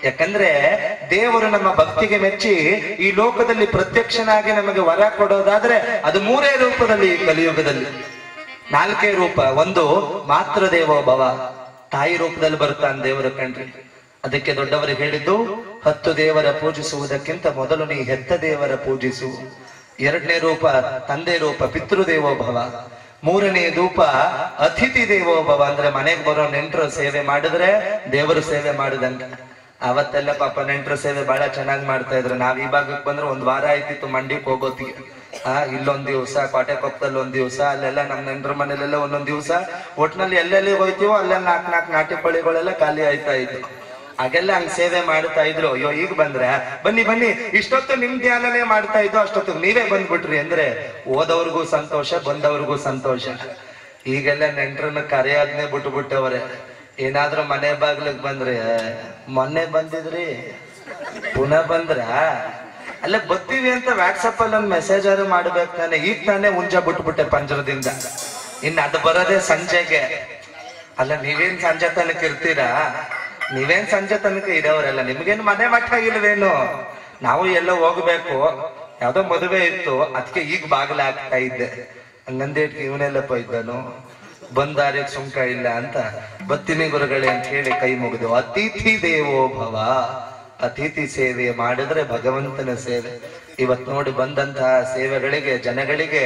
ಯಾಕಂದ್ರೆ ದೇವರು ನಮ್ಮ ಭಕ್ತಿಗೆ ಮೆಚ್ಚಿ ಈ ಲೋಕದಲ್ಲಿ ಪ್ರತ್ಯಕ್ಷನಾಗಿ ನಮಗೆ ವರ ಕೊಡೋದಾದ್ರೆ ಅದು ಮೂರೇ ರೂಪದಲ್ಲಿ ಈ ಕಲಿಯುಗದಲ್ಲಿ ನಾಲ್ಕೇ ರೂಪ ಒಂದು ಮಾತೃ ದೇವೋ ಭವ ತಾಯಿ ರೂಪದಲ್ಲಿ ಬರ್ತಾನೆ ದೇವರ ಕಣ್ರಿ ಅದಕ್ಕೆ ದೊಡ್ಡವರು ಹೇಳಿದ್ದು ಹತ್ತು ದೇವರ ಪೂಜಿಸುವುದಕ್ಕಿಂತ ಮೊದಲು ನೀ ಹೆತ್ತ ದೇವರ ಪೂಜಿಸು ಎರಡನೇ ರೂಪ ತಂದೆ ರೂಪ ಪಿತೃದೇವೋ ಭವ ಮೂರನೇ ರೂಪ ಅತಿಥಿ ದೇವೋ ಭವ ಅಂದ್ರೆ ಮನೆಗೆ ಬರೋ ನೆಂಟರು ಸೇವೆ ಮಾಡಿದ್ರೆ ದೇವರು ಸೇವೆ ಮಾಡಿದಂಗೆ ಅವತ್ತೆಲ್ಲ ಪಾಪ ನೆಂಟರು ಸೇವೆ ಬಹಳ ಚೆನ್ನಾಗಿ ಮಾಡ್ತಾ ಇದ್ರು ನಾವ್ ಈ ಭಾಗಕ್ಕೆ ಬಂದ್ರೆ ಒಂದ್ ವಾರ ಆಯ್ತಿತ್ತು ಮಂಡಿಕ್ ಹೋಗೋತಿಗೆ ಆ ಇಲ್ಲೊಂದ್ ದಿವಸ ಕೋಟೆಕೊಪ್ಪದಲ್ಲಿ ಒಂದ್ ದಿವಸ ಅಲ್ಲೆಲ್ಲ ನಮ್ ನೆಂಟ್ರ ಮನೇಲೆಲ್ಲ ಒಂದೊಂದ್ ದಿವಸ ಒಟ್ನಲ್ಲಿ ಎಲ್ಲೆಲ್ಲಿ ಹೋಯ್ತೀವೋ ಅಲ್ಲೆಲ್ಲ ನಾಲ್ಕ್ ನಾಲ್ಕು ನಾಟಿ ಪಳಿಗಳೆಲ್ಲ ಖಾಲಿ ಆಯ್ತಾ ಇತ್ತು ಹಾಗೆಲ್ಲ ಹಂಗ್ ಸೇವೆ ಮಾಡ್ತಾ ಇದ್ರು ಅಯ್ಯೋ ಈಗ ಬಂದ್ರೆ ಬನ್ನಿ ಬನ್ನಿ ಇಷ್ಟೊತ್ತು ನಿಮ್ ಧ್ಯಾನನೇ ಮಾಡ್ತಾ ಇದ್ದು ಅಷ್ಟೊತ್ತು ನೀವೇ ಬಂದ್ಬಿಟ್ರಿ ಅಂದ್ರೆ ಓದವ್ರಿಗೂ ಸಂತೋಷ ಬಂದವ್ರಿಗೂ ಸಂತೋಷ ಈಗೆಲ್ಲ ನೆಂಟ್ರನ್ನ ಕರೆಯಾದ್ನೆ ಬಿಟ್ಟು ಬಿಟ್ಟವ್ರೆ ಏನಾದ್ರೂ ಮನೆ ಬಾಗ್ಲಿಗ್ ಬಂದ್ರೆ ಮೊನ್ನೆ ಬಂದಿದ್ರಿ ಪುನಃ ಬಂದ್ರ ಅಲ್ಲ ಬರ್ತೀವಿ ಅಂತ ವಾಟ್ಸಪ್ ಅಲ್ಲಿ ಒಂದು ಮೆಸೇಜ್ ಆದ್ರೂ ಮಾಡ್ಬೇಕು ತಾನೆ ಈಗ ತಾನೇ ಮುಂಜಾ ಬಿಟ್ಬಿಟ್ಟೆ ಪಂಜರದಿಂದ ಇನ್ನು ಅದು ಬರೋದೇ ಸಂಜೆಗೆ ಅಲ್ಲ ನೀವೇನ್ ಸಂಜೆ ತನಕ ಇರ್ತೀರಾ ನೀವೇನ್ ಸಂಜೆ ತನಕ ಇರೋರಲ್ಲ ನಿಮ್ಗೇನ್ ಮನೆ ಮಠ ಇಲ್ವೇನು ನಾವು ಎಲ್ಲೋ ಹೋಗ್ಬೇಕು ಯಾವ್ದೋ ಮದುವೆ ಇತ್ತು ಅದಕ್ಕೆ ಈಗ ಬಾಗಿಲ ಹಾಕ್ತಾ ಇದ್ದೆ ಹಂಗಂದೇಟ್ ಇವನೆಲ್ಲಪ್ಪ ಇದ್ದನು ಬಂದಾರಿಗೆ ಸುಂಕ ಇಲ್ಲ ಅಂತ ಬತ್ತಿನಿ ಗುರುಗಳೇ ಅಂತ ಹೇಳಿ ಕೈ ಮುಗಿದು ಅತಿಥಿ ದೇವೋ ಭವ ಅತಿಥಿ ಸೇವೆ ಮಾಡಿದ್ರೆ ಭಗವಂತನ ಸೇವೆ ಇವತ್ ನೋಡಿ ಬಂದಂತಹ ಸೇವೆಗಳಿಗೆ ಜನಗಳಿಗೆ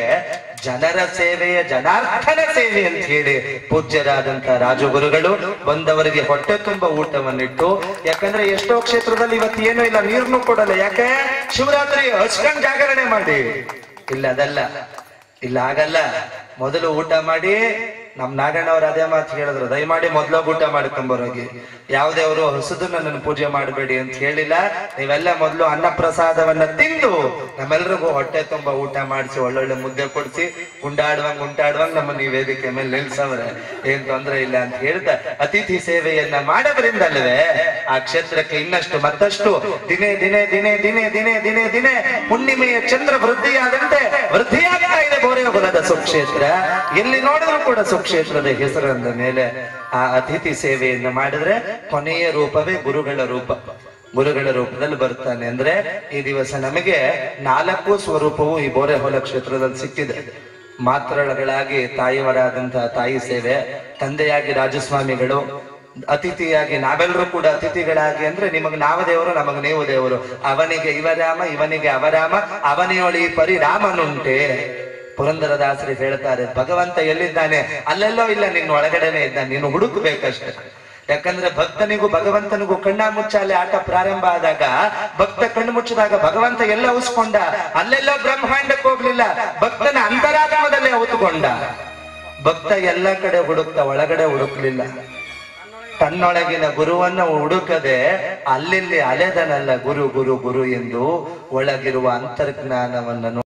ಜನರ ಸೇವೆಯ ಜನಾರ್ದನ ಸೇವೆ ಅಂತ ಹೇಳಿ ಪೂಜ್ಯರಾದಂತಹ ರಾಜಗುರುಗಳು ಬಂದವರಿಗೆ ಹೊಟ್ಟೆ ತುಂಬ ಊಟವನ್ನಿಟ್ಟು ಯಾಕಂದ್ರೆ ಎಷ್ಟೋ ಕ್ಷೇತ್ರದಲ್ಲಿ ಇವತ್ತು ಏನೂ ಇಲ್ಲ ನೀರ್ನು ಕೊಡಲ್ಲ ಯಾಕೆ ಶಿವರಾತ್ರಿ ಹಚ್ಕೊಂಡ್ ಜಾಗರಣೆ ಮಾಡಿ ಇಲ್ಲ ಅದಲ್ಲ ಇಲ್ಲ ಆಗಲ್ಲ ಮೊದಲು ಊಟ ಮಾಡಿ ನಮ್ ನಾಗಣ್ಣವ್ರು ಅದೇ ಮಾತು ಹೇಳಿದ್ರು ದಯಮಾಡಿ ಮೊದ್ಲು ಊಟ ಮಾಡ್ಕೊಂಬರೋಗಿ ಯಾವುದೇ ಅವರು ಹಸುದು ನನ್ನನ್ನು ಪೂಜೆ ಮಾಡಬೇಡಿ ಅಂತ ಹೇಳಿಲ್ಲ ನೀವೆಲ್ಲ ಮೊದಲು ಅನ್ನ ಪ್ರಸಾದವನ್ನ ತಿಂದು ನಮ್ಮೆಲ್ರಿಗೂ ಹೊಟ್ಟೆ ತುಂಬಾ ಊಟ ಮಾಡಿಸಿ ಒಳ್ಳೊಳ್ಳೆ ಮುದ್ದೆ ಕೊಡಿಸಿ ಉಂಡಾಡುವಂಗ್ ಉಂಟಾಡುವಂಗ್ ನಮ್ಮನ್ನ ಈ ವೇದಿಕೆ ಮೇಲೆ ನಿಲ್ಸವ್ರೆ ಏನ್ ತೊಂದ್ರೆ ಇಲ್ಲ ಅಂತ ಹೇಳ್ತಾ ಅತಿಥಿ ಸೇವೆಯನ್ನ ಮಾಡೋದ್ರಿಂದಲ್ವೇ ಆ ಕ್ಷೇತ್ರಕ್ಕೆ ಇನ್ನಷ್ಟು ಮತ್ತಷ್ಟು ದಿನೇ ದಿನೇ ದಿನೇ ದಿನೇ ದಿನೇ ದಿನೇ ದಿನೇ ಹುಣ್ಣಿಮೆಯ ಚಂದ್ರ ವೃದ್ಧಿಯಾದಂತೆ ವೃದ್ಧಿಯಾಗ್ತಾ ಇದೆ ಬೋರೆಗುಲದ ಸುಕ್ಷೇತ್ರ ಎಲ್ಲಿ ನೋಡಿದ್ರು ಕೂಡ ಸುಕ್ಷೇತ್ರದ ಹೆಸರಂದ ಮೇಲೆ ಆ ಅತಿಥಿ ಸೇವೆಯನ್ನು ಮಾಡಿದ್ರೆ ಕೊನೆಯ ರೂಪವೇ ಗುರುಗಳ ರೂಪ ಗುರುಗಳ ರೂಪದಲ್ಲಿ ಬರ್ತಾನೆ ಅಂದ್ರೆ ಈ ದಿವಸ ನಮಗೆ ನಾಲ್ಕು ಸ್ವರೂಪವು ಈ ಬೋರೆಹೊಲ ಕ್ಷೇತ್ರದಲ್ಲಿ ಸಿಕ್ಕಿದೆ ಮಾತ್ರಗಳಾಗಿ ತಾಯಿಯವರಾದಂತಹ ತಾಯಿ ಸೇವೆ ತಂದೆಯಾಗಿ ರಾಜಸ್ವಾಮಿಗಳು ಅತಿಥಿಯಾಗಿ ನಾವೆಲ್ಲರೂ ಕೂಡ ಅತಿಥಿಗಳಾಗಿ ಅಂದ್ರೆ ನಿಮಗ್ ನಾವು ದೇವರು ನಮಗ್ ನೀವು ದೇವರು ಅವನಿಗೆ ಇವರಾಮ ಇವನಿಗೆ ಅವರಾಮ ಅವನಿಯೊಳಿ ಪರಿರಾಮನುಂಟೆ ಪುರಂದರದಾಸರು ಹೇಳ್ತಾರೆ ಭಗವಂತ ಎಲ್ಲಿದ್ದಾನೆ ಅಲ್ಲೆಲ್ಲೋ ಇಲ್ಲ ನಿನ್ನ ಒಳಗಡೆನೆ ಇದ್ದಾನೆ ನೀನು ಹುಡುಕ್ಬೇಕಷ್ಟೆ ಯಾಕಂದ್ರೆ ಭಕ್ತನಿಗೂ ಭಗವಂತನಿಗೂ ಕಣ್ಣ ಮುಚ್ಚಾಲೆ ಆಟ ಪ್ರಾರಂಭ ಆದಾಗ ಭಕ್ತ ಕಣ್ಣು ಮುಚ್ಚಿದಾಗ ಭಗವಂತ ಎಲ್ಲ ಉಸ್ಕೊಂಡ ಅಲ್ಲೆಲ್ಲೋ ಬ್ರಹ್ಮಾಂಡಕ್ಕೆ ಹೋಗ್ಲಿಲ್ಲ ಭಕ್ತನ ಅಂತರಾತ್ಮದಲ್ಲೇ ಔತುಕೊಂಡ ಭಕ್ತ ಎಲ್ಲ ಕಡೆ ಹುಡುಕ್ತ ಒಳಗಡೆ ಹುಡುಕ್ಲಿಲ್ಲ ತನ್ನೊಳಗಿನ ಗುರುವನ್ನ ಹುಡುಕದೆ ಅಲ್ಲಿಲ್ಲಿ ಅಲೆದನಲ್ಲ ಗುರು ಗುರು ಗುರು ಎಂದು ಒಳಗಿರುವ ಅಂತರ್ಜ್ಞಾನವನ್ನು